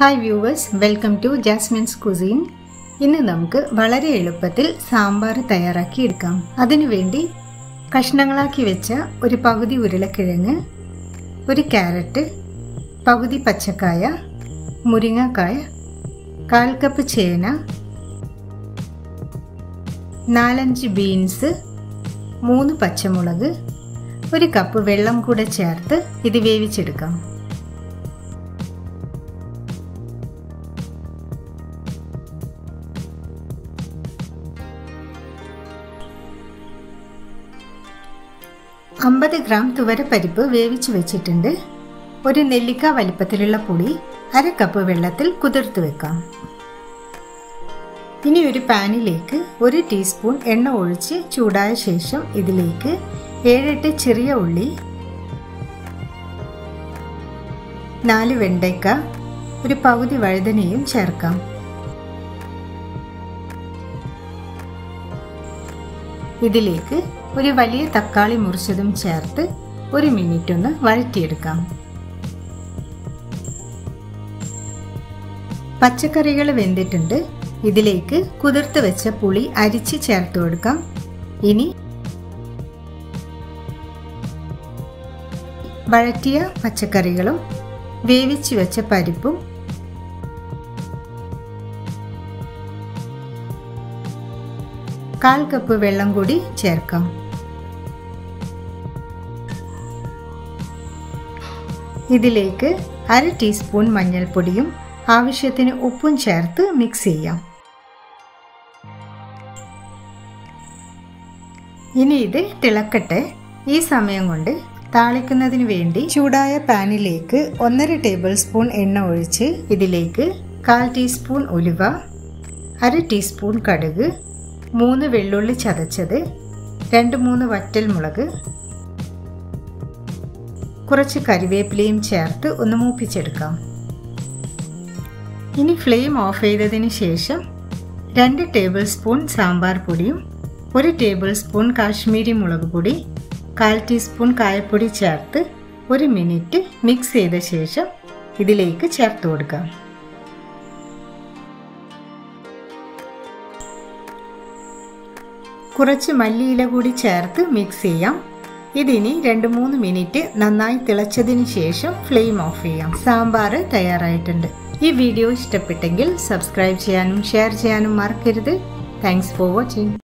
hi viewers welcome to ജാസ്മിൻസ് cuisine ഇന്ന് നമുക്ക് വളരെ എളുപ്പത്തിൽ സാമ്പാർ തയ്യാറാക്കി എടുക്കാം അതിനുവേണ്ടി കഷ്ണങ്ങളാക്കി വെച്ച ഒരു പകുതി ഉരുളക്കിഴങ്ങ് ഒരു ക്യാരറ്റ് പകുതി പച്ചക്കായ മുരിങ്ങക്കായ കാൽ കപ്പ് ചേന നാലഞ്ച് ബീൻസ് മൂന്ന് പച്ചമുളക് ഒരു കപ്പ് വെള്ളം കൂടെ ചേർത്ത് ഇത് വേവിച്ചെടുക്കാം അമ്പത് ഗ്രാം തുവരപ്പരിപ്പ് വേവിച്ച് വെച്ചിട്ടുണ്ട് ഒരു നെല്ലിക്ക വലിപ്പത്തിലുള്ള പുളി അര കപ്പ് വെള്ളത്തിൽ കുതിർത്ത് വെക്കാം ഇനി ഒരു പാനിലേക്ക് ഒരു ടീസ്പൂൺ എണ്ണ ഒഴിച്ച് ചൂടായ ശേഷം ഇതിലേക്ക് ഏഴെട്ട് ചെറിയ ഉള്ളി നാല് വെണ്ടയ്ക്ക ഒരു പകുതി വഴുതനയും ചേർക്കാം ഇതിലേക്ക് ഒരു വലിയ തക്കാളി മുറിച്ചതും ചേർത്ത് ഒരു മിനിറ്റ് ഒന്ന് വഴറ്റിയെടുക്കാം പച്ചക്കറികൾ വെന്തിട്ടുണ്ട് ഇതിലേക്ക് കുതിർത്ത് വെച്ച പുളി അരിച്ച് ചേർത്ത് കൊടുക്കാം ഇനി വഴറ്റിയ പച്ചക്കറികളും വേവിച്ചു വെച്ച പരിപ്പും കാൽ കപ്പ് വെള്ളം കൂടി ചേർക്കാം ഇതിലേക്ക് അര ടീസ്പൂൺ മഞ്ഞൾപ്പൊടിയും ആവശ്യത്തിന് ഉപ്പും ചേർത്ത് മിക്സ് ചെയ്യാം ഇനി ഇത് തിളക്കട്ടെ ഈ സമയം കൊണ്ട് താളിക്കുന്നതിന് വേണ്ടി ചൂടായ പാനിലേക്ക് ഒന്നര ടേബിൾ സ്പൂൺ എണ്ണ ഒഴിച്ച് ഇതിലേക്ക് കാൽ ടീസ്പൂൺ ഉലുവ അര ടീസ്പൂൺ കടുക് മൂന്ന് വെള്ളുള്ളി ചതച്ചത് രണ്ട് മൂന്ന് വറ്റൽ മുളക് കുറച്ച് കരിവേപ്പിലയും ചേർത്ത് ഒന്ന് മൂപ്പിച്ചെടുക്കാം ഇനി ഫ്ലെയിം ഓഫ് ചെയ്തതിന് ശേഷം രണ്ട് ടേബിൾ സ്പൂൺ സാമ്പാർ പൊടിയും ഒരു ടേബിൾ സ്പൂൺ കാശ്മീരി മുളക് പൊടി കാൽ ടീസ്പൂൺ കായപ്പൊടി ചേർത്ത് ഒരു മിനിറ്റ് മിക്സ് ചെയ്ത ശേഷം ഇതിലേക്ക് ചേർത്ത് കൊടുക്കാം കുറച്ച് മല്ലിയില കൂടി ചേർത്ത് മിക്സ് ചെയ്യാം ഇതിനി രണ്ട് മൂന്ന് മിനിറ്റ് നന്നായി തിളച്ചതിന് ശേഷം ഫ്ലെയിം ഓഫ് ചെയ്യാം സാമ്പാർ തയ്യാറായിട്ടുണ്ട് ഈ വീഡിയോ ഇഷ്ടപ്പെട്ടെങ്കിൽ സബ്സ്ക്രൈബ് ചെയ്യാനും ഷെയർ ചെയ്യാനും മറക്കരുത് താങ്ക്സ് ഫോർ വാച്ചിങ്